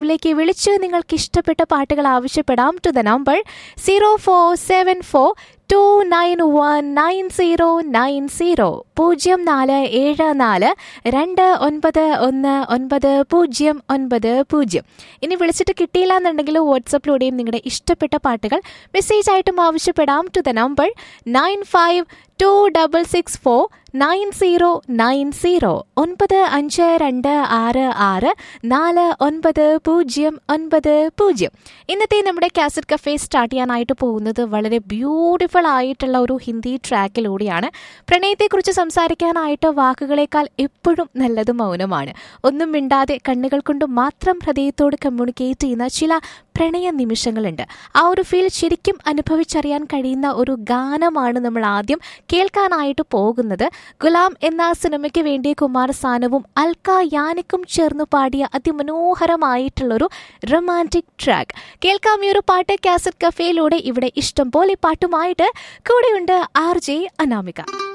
വാട്സപ്പിലേക്ക് വിളിച്ച് നിങ്ങൾക്ക് ഇഷ്ടപ്പെട്ട പാട്ടുകൾ ആവശ്യപ്പെടാം to the number zero four seven four two nine one nine zero nine zero പൂജ്യം നാല് ഏഴ് നാല് രണ്ട് ഒൻപത് ഒന്ന് ഒൻപത് പൂജ്യം ഒൻപത് പൂജ്യം ഇനി വിളിച്ചിട്ട് കിട്ടിയില്ല എന്നുണ്ടെങ്കിൽ വാട്സപ്പിലൂടെയും നിങ്ങളുടെ ഇഷ്ടപ്പെട്ട പാട്ടുകൾ മെസ്സേജ് ആയിട്ടും ആവശ്യപ്പെടാം to the number nine five two double six four nine zero nine zero ഒൻപത് അഞ്ച് രണ്ട് ആറ് ആറ് നാല് ഒൻപത് പൂജ്യം ഒൻപത് പൂജ്യം ഇന്നത്തെ നമ്മുടെ കാസറ്റ് കഫേ സ്റ്റാർട്ട് ചെയ്യാനായിട്ട് പോകുന്നത് വളരെ ബ്യൂട്ടിഫുൾ ആയിട്ടുള്ള ഒരു ഹിന്ദി ട്രാക്കിലൂടെയാണ് പ്രണയത്തെക്കുറിച്ച് സംസാരിക്കാനായിട്ട് വാക്കുകളേക്കാൾ എപ്പോഴും നല്ലത് മൗനമാണ് ഒന്നും മിണ്ടാതെ കണ്ണുകൾ കൊണ്ട് മാത്രം ഹൃദയത്തോട് കമ്മ്യൂണിക്കേറ്റ് ചെയ്യുന്ന ചില പ്രണയ നിമിഷങ്ങളുണ്ട് ആ ഒരു ഫീൽ ശരിക്കും അനുഭവിച്ചറിയാൻ കഴിയുന്ന ഒരു ഗാനമാണ് നമ്മൾ ആദ്യം കേൾക്കാനായിട്ട് പോകുന്നത് ഗുലാം എന്ന സിനിമയ്ക്ക് വേണ്ടി കുമാർ സാനുവും അൽക്ക യാനിക്കും ചേർന്ന് പാടിയ അതിമനോഹരമായിട്ടുള്ളൊരു റൊമാൻറ്റിക് ട്രാക്ക് കേൾക്കാം ഈ ഒരു പാട്ട് കാസറ്റ് കഫേയിലൂടെ ഇവിടെ ഇഷ്ടം പോലെ പാട്ടുമായിട്ട് കൂടെയുണ്ട് ആർ ജെ അനാമിക